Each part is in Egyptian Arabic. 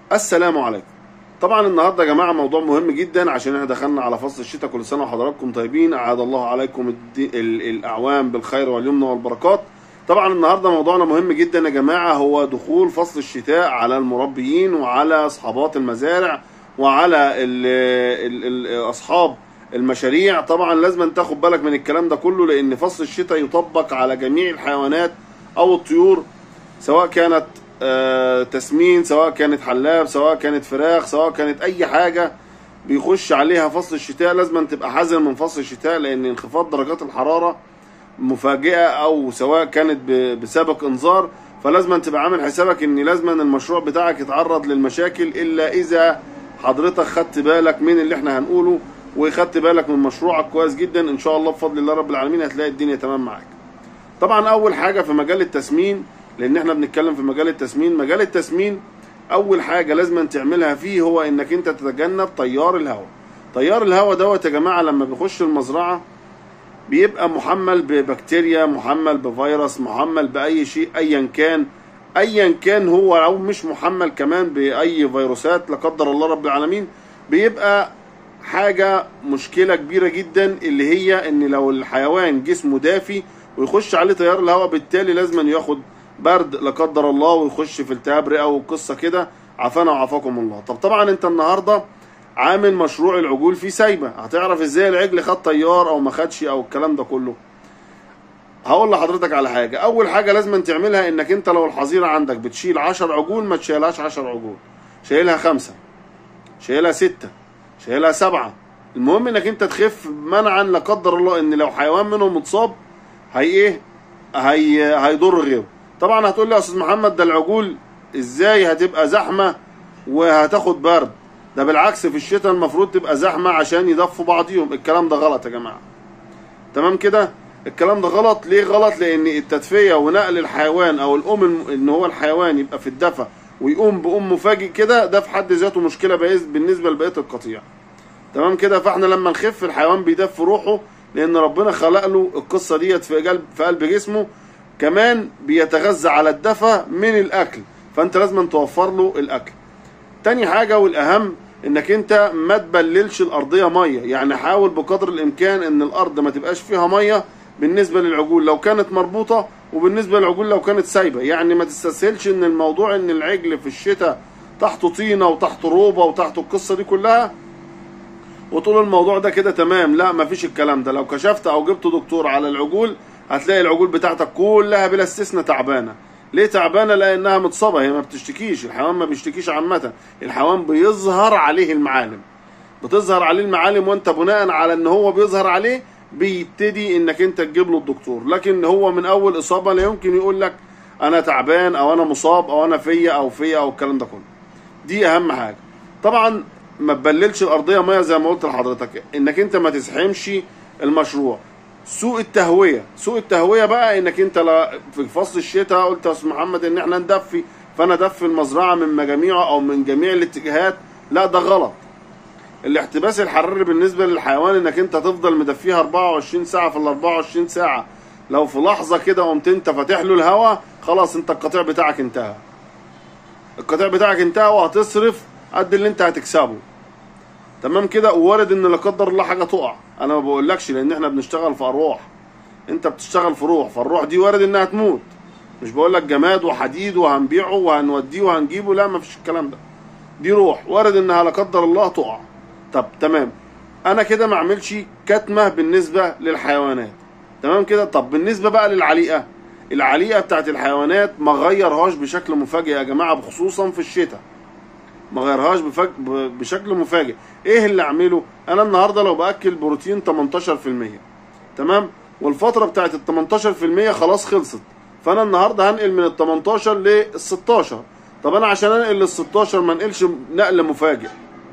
السلام عليكم طبعا النهارده يا جماعه موضوع مهم جدا عشان احنا دخلنا على فصل الشتاء كل سنه وحضراتكم طيبين اعاد الله عليكم الد- ال- الاعوام بالخير واليمن والبركات طبعا النهارده موضوعنا مهم جدا يا جماعه هو دخول فصل الشتاء على المربيين وعلى اصحابات المزارع وعلى ال ال ال اصحاب المشاريع طبعا لازم تاخد بالك من الكلام ده كله لان فصل الشتاء يطبق على جميع الحيوانات او الطيور سواء كانت آه، تسمين سواء كانت حلاب سواء كانت فراخ سواء كانت اي حاجه بيخش عليها فصل الشتاء لازم تبقى حذر من فصل الشتاء لان انخفاض درجات الحراره مفاجئه او سواء كانت ب- بسبب انذار فلازم تبقى عامل حسابك ان لازم المشروع بتاعك يتعرض للمشاكل الا اذا حضرتك خدت بالك من اللي احنا هنقوله وخدت بالك من مشروعك كويس جدا ان شاء الله بفضل الله رب العالمين هتلاقي الدنيا تمام معاك طبعا اول حاجه في مجال التسمين لان احنا بنتكلم في مجال التسمين مجال التسمين اول حاجه لازم تعملها فيه هو انك انت تتجنب تيار الهواء تيار الهواء دوت يا جماعه لما بيخش المزرعه بيبقى محمل ببكتيريا محمل بفيروس محمل باي شيء ايا كان ايا كان هو او مش محمل كمان باي فيروسات لا قدر الله رب العالمين بيبقى حاجه مشكله كبيره جدا اللي هي ان لو الحيوان جسمه دافي ويخش عليه تيار الهواء بالتالي لازم ياخد برد لا قدر الله ويخش في التهاب رئه وقصه كده عافانا وعافاكم الله طب طبعا انت النهارده عامل مشروع العجول فيه سايبه هتعرف ازاي العجل خد طيار او ما خدش او الكلام ده كله هقول لحضرتك على حاجه اول حاجه لازم تعملها انك انت لو الحظيره عندك بتشيل 10 عجول ما تشيلهاش 10 عجول شايلها خمسة شايلها ستة شايلها سبعة المهم انك انت تخف منعا لا قدر الله ان لو حيوان منهم متصاب هي ايه هي هيضر غيره طبعا هتقول لي يا استاذ محمد ده العجول ازاي هتبقى زحمه وهتاخد برد ده بالعكس في الشتاء المفروض تبقى زحمه عشان يدفوا بعضيهم الكلام ده غلط يا جماعه تمام كده الكلام ده غلط ليه غلط لان التدفئه ونقل الحيوان او الام الم- ان هو الحيوان يبقى في الدفا ويقوم بأم مفاجئ كده ده في حد ذاته مشكله بإذ- بالنسبه لبقيه القطيع تمام كده فاحنا لما نخف الحيوان بيدف روحه لان ربنا خلق له القصه ديت في قلب في قلب جسمه كمان بيتغذى على الدفا من الاكل فانت لازم توفر له الاكل تاني حاجة والأهم إنك أنت ما تبللش الأرضية مية، يعني حاول بقدر الإمكان إن الأرض ما تبقاش فيها مية بالنسبة للعجول لو كانت مربوطة وبالنسبة للعجول لو كانت سايبة، يعني ما تستسهلش إن الموضوع إن العجل في الشتاء تحته طينة وتحته روبة وتحته القصة دي كلها وطول الموضوع ده كده تمام لا مفيش الكلام ده لو كشفت او جبت دكتور على العجول هتلاقي العجول بتاعتك كلها بلا استثناء تعبانه ليه تعبانه لانها متصابه هي ما بتشتكيش الحيوان ما بيشتكيش عامه الحيوان بيظهر عليه المعالم بتظهر عليه المعالم وانت بناء على ان هو بيظهر عليه بيبتدي انك انت تجيب له الدكتور لكن هو من اول اصابه لا يمكن يقول لك انا تعبان او انا مصاب او انا فيا او فيا او الكلام ده كله دي اهم حاجه طبعا ما تبللش الارضيه ميه زي ما قلت لحضرتك انك انت ما تزحمش المشروع سوء التهويه سوء التهويه بقى انك انت لا في فصل الشتاء قلت يا استاذ محمد ان احنا ندفي فانا ادفي المزرعه من مجاميعه او من جميع الاتجاهات لا ده غلط الاحتباس الحراري بالنسبه للحيوان انك انت تفضل مدفيها 24 ساعه في ال 24 ساعه لو في لحظه كده قمت انت فاتح له الهواء خلاص انت القطيع بتاعك انتهى القطيع بتاعك انتهى وهتصرف قد اللي انت هتكسبه تمام كده ووارد ان لا قدر الله حاجه تقع انا ما بقولكش لان احنا بنشتغل في ارواح انت بتشتغل في روح فالروح دي وارد انها تموت مش بقول لك جماد وحديد وهنبيعه وهنوديه وهنجيبه لا ما فيش الكلام ده دي روح وارد انها لا قدر الله تقع طب تمام انا كده ما اعملش كتمه بالنسبه للحيوانات تمام كده طب بالنسبه بقى للعليقه العليقه بتاعت الحيوانات ما غيرهاش بشكل مفاجئ يا جماعه خصوصا في الشتاء ما غيرهاش بفج... ب- بشكل مفاجئ ايه اللي اعمله انا النهارده لو باكل بروتين 18% تمام والفتره بتاعت ال 18% خلاص خلصت فانا النهارده هنقل من ال 18 لل 16 طب انا عشان انقل لل 16 ما انقلش نقل مفاجئ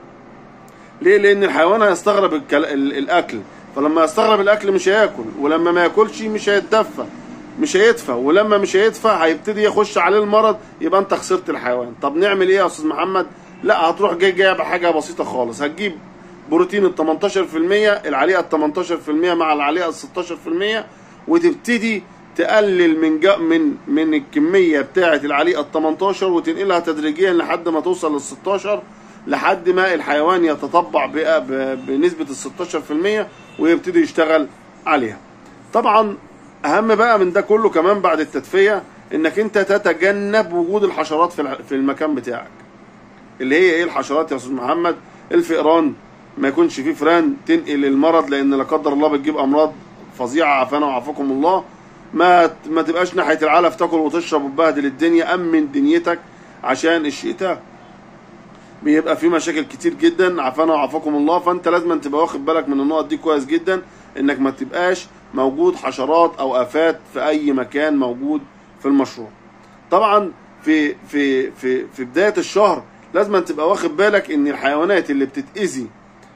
ليه لان الحيوان هيستغرب الكل... ال- الاكل فلما يستغرب الاكل مش هياكل ولما ما ياكلش مش هيتدفى مش هيدفى ولما مش هيدفى هيبتدي يخش عليه المرض يبقى انت خسرت الحيوان طب نعمل ايه يا استاذ محمد لا هتروح جاي جايب حاجه بسيطه خالص هتجيب بروتين ال 18% العليقه ال 18% مع العليقه ال 16% وتبتدي تقلل من جا من من الكميه بتاعه العليقه ال 18 وتنقلها تدريجيا لحد ما توصل لل 16 لحد ما الحيوان يتطبع بقى ب- بنسبه ال 16% ويبتدي يشتغل عليها. طبعا اهم بقى من ده كله كمان بعد التدفئه انك انت تتجنب وجود الحشرات في الع- في المكان بتاعك. اللي هي ايه الحشرات يا استاذ محمد؟ الفئران ما يكونش فيه فران تنقل المرض لان لا قدر الله بتجيب امراض فظيعه عافانا وعافاكم الله. ما ما تبقاش ناحيه العلف تاكل وتشرب وتبهدل الدنيا امن دنيتك عشان الشتاء بيبقى في مشاكل كتير جدا عافانا وعافاكم الله فانت لازم تبقى واخد بالك من النقط دي كويس جدا انك ما تبقاش موجود حشرات او افات في اي مكان موجود في المشروع طبعا في في في في بدايه الشهر لازم تبقى واخد بالك ان الحيوانات اللي بتتاذي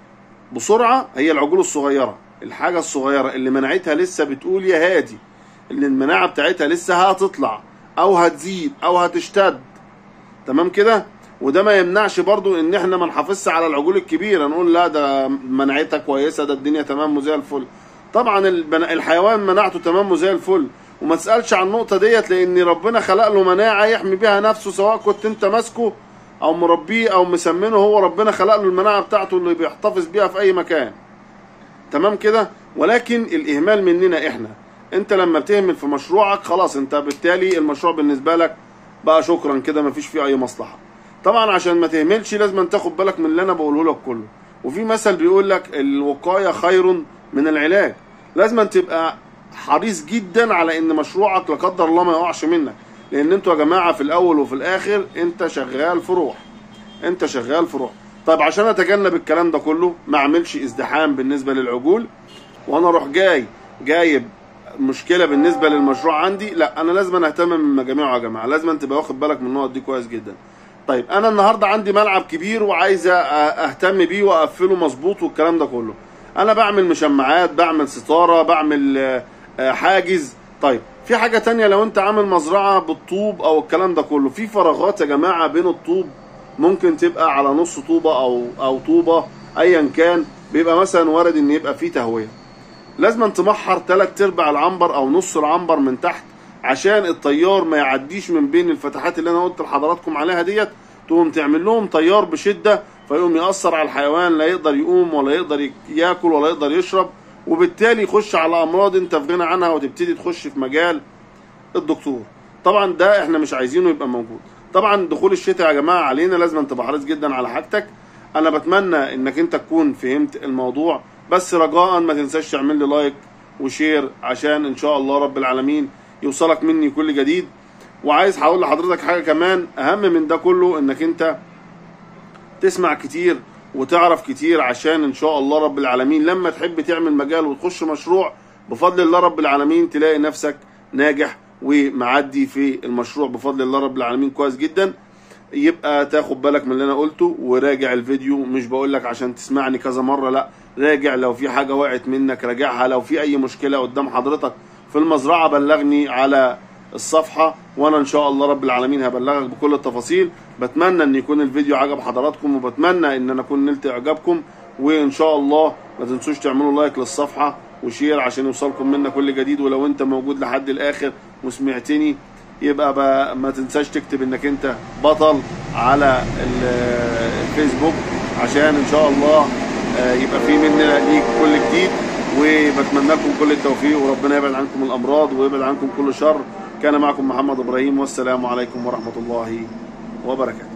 بسرعه هي العجول الصغيره الحاجه الصغيره اللي مناعتها لسه بتقول يا هادي اللي المناعه بتاعتها لسه هتطلع او هتزيد او هتشتد تمام كده وده ما يمنعش برضو ان احنا ما نحافظش على العجول الكبيره نقول لا ده مناعتها كويسه ده الدنيا تمام وزي الفل طبعا البن- الحيوان مناعته تمام وزي الفل وما تسالش عن النقطه ديت لان ربنا خلق له مناعه يحمي بيها نفسه سواء كنت انت ماسكه او مربيه او مسمنه هو ربنا خلق له المناعه بتاعته اللي بيحتفظ بيها في اي مكان تمام كده ولكن الاهمال مننا احنا انت لما بتهمل في مشروعك خلاص انت بالتالي المشروع بالنسبه لك بقى شكرا كده مفيش فيه اي مصلحه طبعا عشان ما تهملش لازم تاخد بالك من اللي انا بقوله لك كله وفي مثل بيقول لك الوقايه خير من العلاج لازم تبقى حريص جدا على ان مشروعك لا قدر الله ما يقعش منك لان انتوا يا جماعه في الاول وفي الاخر انت شغال في روح انت شغال في روح طيب عشان اتجنب الكلام ده كله ما اعملش ازدحام بالنسبه للعجول وانا اروح جاي جايب مشكله بالنسبه للمشروع عندي لا انا لازم اهتم من مجاميعه يا جماعه لازم تبقى واخد بالك من النقط دي كويس جدا طيب انا النهارده عندي ملعب كبير وعايز أ- اهتم بيه واقفله مظبوط والكلام ده كله انا بعمل مشمعات بعمل ستاره بعمل آه، آه، حاجز طيب في حاجه تانية لو انت عامل مزرعه بالطوب او الكلام ده كله في فراغات يا جماعه بين الطوب ممكن تبقى على نص طوبه او او طوبه ايا كان بيبقى مثلا وارد ان يبقى فيه تهويه لازم تمحر تلات ارباع العنبر او نص العنبر من تحت عشان الطيار ما يعديش من بين الفتحات اللي انا قلت لحضراتكم عليها ديت تقوم تعمل لهم طيار بشده فيقوم ياثر على الحيوان لا يقدر يقوم ولا يقدر ياكل ولا يقدر يشرب وبالتالي يخش على امراض انت في غنى عنها وتبتدي تخش في مجال الدكتور طبعا ده احنا مش عايزينه يبقى موجود طبعا دخول الشتاء يا جماعه علينا لازم تبقى حريص جدا على حاجتك انا بتمنى انك انت تكون فهمت الموضوع بس رجاء ما تنساش تعمل لي لايك وشير عشان ان شاء الله رب العالمين يوصلك مني كل جديد وعايز هقول لحضرتك حاجه كمان اهم من ده كله انك انت تسمع كتير وتعرف كتير عشان ان شاء الله رب العالمين لما تحب تعمل مجال وتخش مشروع بفضل الله رب العالمين تلاقي نفسك ناجح ومعدي في المشروع بفضل الله رب العالمين كويس جدا يبقى تاخد بالك من اللي انا قلته وراجع الفيديو مش بقول لك عشان تسمعني كذا مره لا راجع لو في حاجه وقعت منك راجعها لو في اي مشكله قدام حضرتك في المزرعه بلغني على الصفحه وانا ان شاء الله رب العالمين هبلغك بكل التفاصيل بتمنى ان يكون الفيديو عجب حضراتكم وبتمنى ان انا اكون نلت اعجابكم وان شاء الله ما تنسوش تعملوا لايك للصفحه وشير عشان يوصلكم منا كل جديد ولو انت موجود لحد الاخر وسمعتني يبقى بقى ما تنساش تكتب انك انت بطل على ال- الفيسبوك عشان ان شاء الله آه، يبقى في مننا ليك كل جديد وبتمنى لكم كل التوفيق وربنا يبعد عنكم الامراض ويبعد عنكم كل شر كان معكم محمد ابراهيم والسلام عليكم ورحمه الله وبركاته